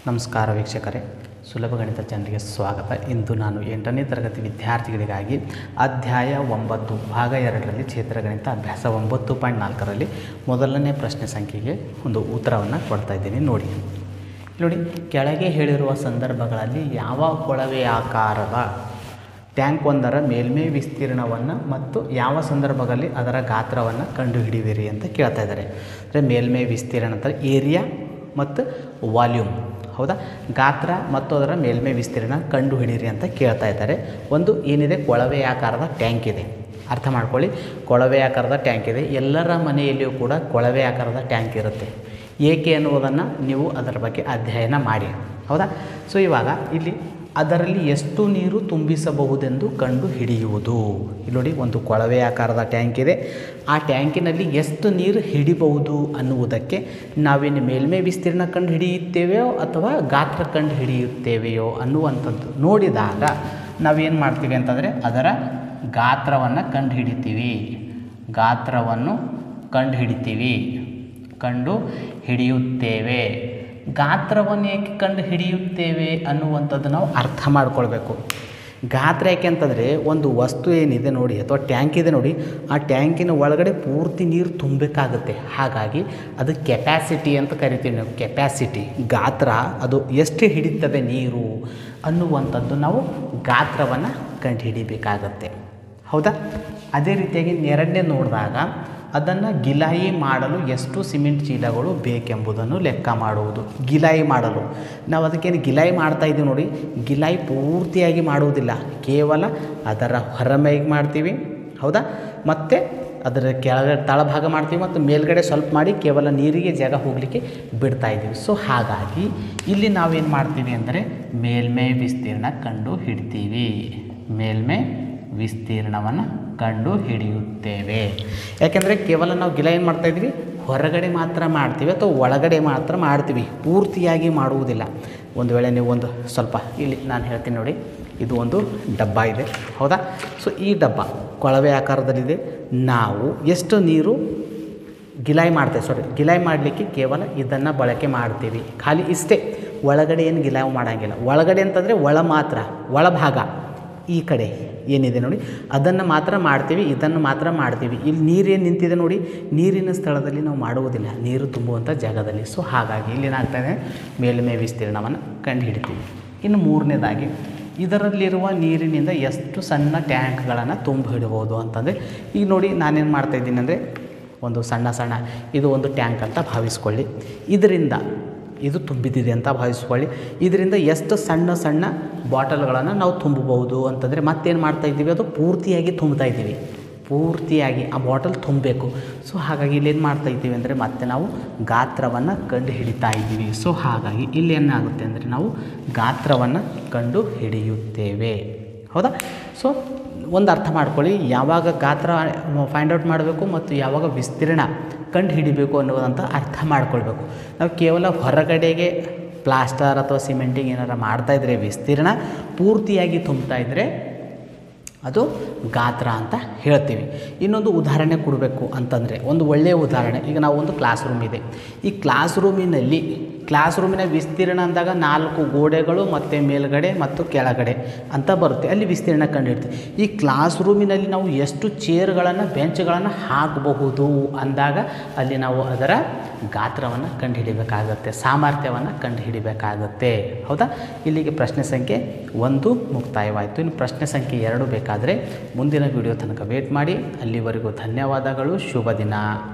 ನಮಸ್ಕಾರ ವೀಕ್ಷಕರೇ ಸುಲಭ ಗಣಿತ ಚಾನಲ್ಗೆ ಸ್ವಾಗತ ಇಂದು ನಾನು ಎಂಟನೇ ತರಗತಿ ವಿದ್ಯಾರ್ಥಿಗಳಿಗಾಗಿ ಅಧ್ಯಾಯ ಒಂಬತ್ತು ಭಾಗ ಎರಡರಲ್ಲಿ ಕ್ಷೇತ್ರಗಣಿತ ಅಭ್ಯಾಸ ಒಂಬತ್ತು ಪಾಯಿಂಟ್ ನಾಲ್ಕರಲ್ಲಿ ಮೊದಲನೇ ಪ್ರಶ್ನೆ ಸಂಖ್ಯೆಗೆ ಒಂದು ಉತ್ತರವನ್ನು ಕೊಡ್ತಾ ಇದ್ದೀನಿ ನೋಡಿ ನೋಡಿ ಕೆಳಗೆ ಹೇಳಿರುವ ಸಂದರ್ಭಗಳಲ್ಲಿ ಯಾವ ಕೊಳವೆ ಆಕಾರದ ಟ್ಯಾಂಕ್ ಒಂದರ ಮೇಲ್ಮೈ ವಿಸ್ತೀರ್ಣವನ್ನು ಮತ್ತು ಯಾವ ಸಂದರ್ಭದಲ್ಲಿ ಅದರ ಗಾತ್ರವನ್ನು ಕಂಡುಹಿಡಿಯಿರಿ ಅಂತ ಕೇಳ್ತಾ ಇದ್ದಾರೆ ಅಂದರೆ ಮೇಲ್ಮೈ ವಿಸ್ತೀರ್ಣ ಅಂತಾರೆ ಏರಿಯಾ ಮತ್ತು ವಾಲ್ಯೂಮ್ ಹೌದಾ ಗಾತ್ರ ಮತ್ತು ಅದರ ಮೇಲ್ಮೈ ವಿಸ್ತೀರ್ಣ ಕಂಡುಹಿಡಿಯಿರಿ ಅಂತ ಕೇಳ್ತಾ ಇದ್ದಾರೆ ಒಂದು ಏನಿದೆ ಕೊಳವೆ ಆಕಾರದ ಟ್ಯಾಂಕ್ ಇದೆ ಅರ್ಥ ಮಾಡ್ಕೊಳ್ಳಿ ಕೊಳವೆ ಆಕಾರದ ಟ್ಯಾಂಕ್ ಇದೆ ಎಲ್ಲರ ಮನೆಯಲ್ಲಿಯೂ ಕೂಡ ಕೊಳವೆ ಆಕಾರದ ಟ್ಯಾಂಕ್ ಇರುತ್ತೆ ಏಕೆ ಅನ್ನುವುದನ್ನು ನೀವು ಅದರ ಬಗ್ಗೆ ಅಧ್ಯಯನ ಮಾಡಿ ಹೌದಾ ಸೊ ಇವಾಗ ಇಲ್ಲಿ ಅದರಲ್ಲಿ ಎಷ್ಟು ನೀರು ತುಂಬಿಸಬಹುದೆಂದು ಕಂಡು ಹಿಡಿಯುವುದು ಇಲ್ಲಿ ನೋಡಿ ಒಂದು ಕೊಳವೆ ಆಕಾರದ ಟ್ಯಾಂಕ್ ಇದೆ ಆ ಟ್ಯಾಂಕಿನಲ್ಲಿ ಎಷ್ಟು ನೀರು ಹಿಡಿಬಹುದು ಅನ್ನುವುದಕ್ಕೆ ನಾವೇನು ಮೇಲ್ಮೈ ವಿಸ್ತೀರ್ಣ ಕಂಡು ಹಿಡಿಯುತ್ತೇವೆಯೋ ಅಥವಾ ಗಾತ್ರ ಕಂಡು ಹಿಡಿಯುತ್ತೇವೆಯೋ ಅನ್ನುವಂಥದ್ದು ನೋಡಿದಾಗ ನಾವೇನು ಮಾಡ್ತೀವಿ ಅಂತಂದರೆ ಅದರ ಗಾತ್ರವನ್ನು ಕಂಡು ಹಿಡಿತೀವಿ ಗಾತ್ರವನ್ನು ಕಂಡು ಹಿಡಿತೀವಿ ಕಂಡು ಹಿಡಿಯುತ್ತೇವೆ ಗಾತ್ರವನ್ನು ಏಕೆ ಕಂಡು ಹಿಡಿಯುತ್ತೇವೆ ಅನ್ನುವಂಥದ್ದು ನಾವು ಅರ್ಥ ಮಾಡ್ಕೊಳ್ಬೇಕು ಗಾತ್ರ ಯಾಕೆ ಅಂತಂದರೆ ಒಂದು ವಸ್ತು ಏನಿದೆ ನೋಡಿ ಅಥವಾ ಟ್ಯಾಂಕ್ ಇದೆ ನೋಡಿ ಆ ಟ್ಯಾಂಕಿನ ಒಳಗಡೆ ಪೂರ್ತಿ ನೀರು ತುಂಬಬೇಕಾಗುತ್ತೆ ಹಾಗಾಗಿ ಅದು ಕೆಪ್ಯಾಸಿಟಿ ಅಂತ ಕರಿತೀವಿ ನಾವು ಕೆಪ್ಯಾಸಿಟಿ ಗಾತ್ರ ಅದು ಎಷ್ಟು ಹಿಡಿತದೆ ನೀರು ಅನ್ನುವಂಥದ್ದು ನಾವು ಗಾತ್ರವನ್ನು ಕಂಡು ಹಿಡಿಬೇಕಾಗತ್ತೆ ಹೌದಾ ಅದೇ ರೀತಿಯಾಗಿ ಎರಡನೇ ನೋಡಿದಾಗ ಅದನ್ನು ಗಿಲಾಯಿ ಮಾಡಲು ಎಷ್ಟು ಸಿಮೆಂಟ್ ಚೀಲಗಳು ಬೇಕೆಂಬುದನ್ನು ಲೆಕ್ಕ ಮಾಡುವುದು ಗಿಲಾಯಿ ಮಾಡಲು ನಾವು ಅದಕ್ಕೇನು ಗಿಲಾಯಿ ಮಾಡ್ತಾ ಇದ್ದೀವಿ ನೋಡಿ ಗಿಲಾಯಿ ಪೂರ್ತಿಯಾಗಿ ಮಾಡುವುದಿಲ್ಲ ಕೇವಲ ಅದರ ಹೊರಮೈಗೆ ಮಾಡ್ತೀವಿ ಹೌದಾ ಮತ್ತು ಅದರ ಕೆಳಗಡೆ ತಳಭಾಗ ಮಾಡ್ತೀವಿ ಮತ್ತು ಮೇಲ್ಗಡೆ ಸ್ವಲ್ಪ ಮಾಡಿ ಕೇವಲ ನೀರಿಗೆ ಜಾಗ ಹೋಗಲಿಕ್ಕೆ ಬಿಡ್ತಾ ಇದ್ದೀವಿ ಸೊ ಹಾಗಾಗಿ ಇಲ್ಲಿ ನಾವೇನು ಮಾಡ್ತೀವಿ ಅಂದರೆ ಮೇಲ್ಮೈ ವಿಸ್ತೀರ್ಣ ಕಂಡು ಹಿಡ್ತೀವಿ ಮೇಲ್ಮೈ ವಿಸ್ತೀರ್ಣವನ್ನು ಕಂಡು ಹಿಡಿಯುತ್ತೇವೆ ಯಾಕೆಂದರೆ ಕೇವಲ ನಾವು ಗಿಲ ಏನು ಮಾಡ್ತಾಯಿದ್ವಿ ಹೊರಗಡೆ ಮಾತ್ರ ಮಾಡ್ತೀವಿ ಅಥವಾ ಒಳಗಡೆ ಮಾತ್ರ ಮಾಡ್ತೀವಿ ಪೂರ್ತಿಯಾಗಿ ಮಾಡುವುದಿಲ್ಲ ಒಂದು ವೇಳೆ ನೀವು ಒಂದು ಸ್ವಲ್ಪ ಇಲ್ಲಿ ನಾನು ಹೇಳ್ತೀನಿ ನೋಡಿ ಇದು ಒಂದು ಡಬ್ಬ ಇದೆ ಹೌದಾ ಸೊ ಈ ಡಬ್ಬ ಕೊಳವೆ ಆಕಾರದಲ್ಲಿದೆ ನಾವು ಎಷ್ಟು ನೀರು ಗಿಲಾಯಿ ಮಾಡ್ತೇವೆ ಸಾರಿ ಗಿಲಾಯಿ ಮಾಡಲಿಕ್ಕೆ ಕೇವಲ ಇದನ್ನು ಬಳಕೆ ಮಾಡ್ತೀವಿ ಖಾಲಿ ಇಷ್ಟೇ ಒಳಗಡೆ ಏನು ಗಿಲಾಯಿ ಮಾಡೋಂಗಿಲ್ಲ ಒಳಗಡೆ ಅಂತಂದರೆ ಒಳ ಮಾತ್ರ ಒಳಭಾಗ ಈ ಕಡೆ ಏನಿದೆ ನೋಡಿ ಅದನ್ನು ಮಾತ್ರ ಮಾಡ್ತೀವಿ ಇದನ್ನು ಮಾತ್ರ ಮಾಡ್ತೀವಿ ಇಲ್ಲಿ ನೀರೇನು ನಿಂತಿದೆ ನೋಡಿ ನೀರಿನ ಸ್ಥಳದಲ್ಲಿ ನಾವು ಮಾಡುವುದಿಲ್ಲ ನೀರು ತುಂಬುವಂಥ ಜಾಗದಲ್ಲಿ ಸೊ ಹಾಗಾಗಿ ಇಲ್ಲಿ ಏನಾಗ್ತಾಯಿದೆ ಮೇಲ್ಮೈ ವಿಸ್ತೀರ್ಣವನ್ನು ಕಂಡು ಹಿಡಿತೀವಿ ಇನ್ನು ಮೂರನೇದಾಗಿ ಇದರಲ್ಲಿರುವ ನೀರಿನಿಂದ ಎಷ್ಟು ಸಣ್ಣ ಟ್ಯಾಂಕ್ಗಳನ್ನು ತುಂಬ ಹಿಡ್ಬೋದು ಅಂತಂದರೆ ಈಗ ನೋಡಿ ನಾನೇನು ಮಾಡ್ತಾಯಿದ್ದೀನಿ ಅಂದರೆ ಒಂದು ಸಣ್ಣ ಸಣ್ಣ ಇದು ಒಂದು ಟ್ಯಾಂಕ್ ಅಂತ ಭಾವಿಸ್ಕೊಳ್ಳಿ ಇದರಿಂದ ಇದು ತುಂಬಿದಿದೆ ಅಂತ ಭಾವಿಸ್ಕೊಳ್ಳಿ ಇದರಿಂದ ಎಷ್ಟು ಸಣ್ಣ ಸಣ್ಣ ಬಾಟಲ್ಗಳನ್ನು ನಾವು ತುಂಬಬಹುದು ಅಂತಂದರೆ ಮತ್ತೇನು ಮಾಡ್ತಾ ಇದ್ದೀವಿ ಅದು ಪೂರ್ತಿಯಾಗಿ ತುಂಬ್ತಾ ಇದ್ದೀವಿ ಪೂರ್ತಿಯಾಗಿ ಆ ಬಾಟಲ್ ತುಂಬಬೇಕು ಸೊ ಹಾಗಾಗಿ ಇಲ್ಲೇನು ಮಾಡ್ತಾ ಇದ್ದೀವಿ ಅಂದರೆ ಮತ್ತೆ ನಾವು ಗಾತ್ರವನ್ನು ಕಂಡು ಹಿಡಿತಾ ಇದ್ದೀವಿ ಸೊ ಹಾಗಾಗಿ ಇಲ್ಲಿ ಏನಾಗುತ್ತೆ ಅಂದರೆ ನಾವು ಗಾತ್ರವನ್ನು ಕಂಡು ಹಿಡಿಯುತ್ತೇವೆ ಹೌದಾ ಸೊ ಒಂದು ಅರ್ಥ ಮಾಡ್ಕೊಳ್ಳಿ ಯಾವಾಗ ಗಾತ್ರ ಫೈಂಡ್ ಔಟ್ ಮಾಡಬೇಕು ಮತ್ತು ಯಾವಾಗ ವಿಸ್ತೀರ್ಣ ಕಂಡು ಹಿಡಿಬೇಕು ಅನ್ನೋದಂತ ಅರ್ಥ ಮಾಡ್ಕೊಳ್ಬೇಕು ನಾವು ಕೇವಲ ಹೊರಗಡೆಗೆ ಪ್ಲಾಸ್ಟರ್ ಅಥವಾ ಸಿಮೆಂಟಿಂಗ್ ಏನಾರು ಮಾಡ್ತಾಯಿದ್ರೆ ವಿಸ್ತೀರ್ಣ ಪೂರ್ತಿಯಾಗಿ ತುಂಬ್ತಾ ಇದ್ದರೆ ಅದು ಗಾತ್ರ ಅಂತ ಹೇಳ್ತೀವಿ ಇನ್ನೊಂದು ಉದಾಹರಣೆ ಕೊಡಬೇಕು ಅಂತಂದರೆ ಒಂದು ಒಳ್ಳೆಯ ಉದಾಹರಣೆ ಈಗ ನಾವು ಒಂದು ಕ್ಲಾಸ್ ರೂಮ್ ಇದೆ ಈ ಕ್ಲಾಸ್ ರೂಮಿನಲ್ಲಿ ಕ್ಲಾಸ್ ರೂಮಿನ ವಿಸ್ತೀರ್ಣ ಅಂದಾಗ ನಾಲ್ಕು ಗೋಡೆಗಳು ಮತ್ತು ಮೇಲ್ಗಡೆ ಮತ್ತು ಕೆಳಗಡೆ ಅಂತ ಬರುತ್ತೆ ಅಲ್ಲಿ ವಿಸ್ತೀರ್ಣ ಕಂಡಿಡ್ತೀವಿ ಈ ಕ್ಲಾಸ್ ರೂಮಿನಲ್ಲಿ ನಾವು ಎಷ್ಟು ಚೇರ್ಗಳನ್ನು ಬೆಂಚ್ಗಳನ್ನು ಹಾಕಬಹುದು ಅಂದಾಗ ಅಲ್ಲಿ ನಾವು ಅದರ ಗಾತ್ರವನ್ನು ಕಂಡುಹಿಡಿಬೇಕಾಗತ್ತೆ ಸಾಮರ್ಥ್ಯವನ್ನು ಕಂಡುಹಿಡಿಬೇಕಾಗತ್ತೆ ಹೌದಾ ಇಲ್ಲಿಗೆ ಪ್ರಶ್ನೆ ಸಂಖ್ಯೆ ಒಂದು ಮುಕ್ತಾಯವಾಯಿತು ಇನ್ನು ಪ್ರಶ್ನೆ ಸಂಖ್ಯೆ ಎರಡು ಬೇಕಾದರೆ ಮುಂದಿನ ವಿಡಿಯೋ ತನಕ ವೇಟ್ ಮಾಡಿ ಅಲ್ಲಿವರೆಗೂ ಧನ್ಯವಾದಗಳು ಶುಭ ದಿನ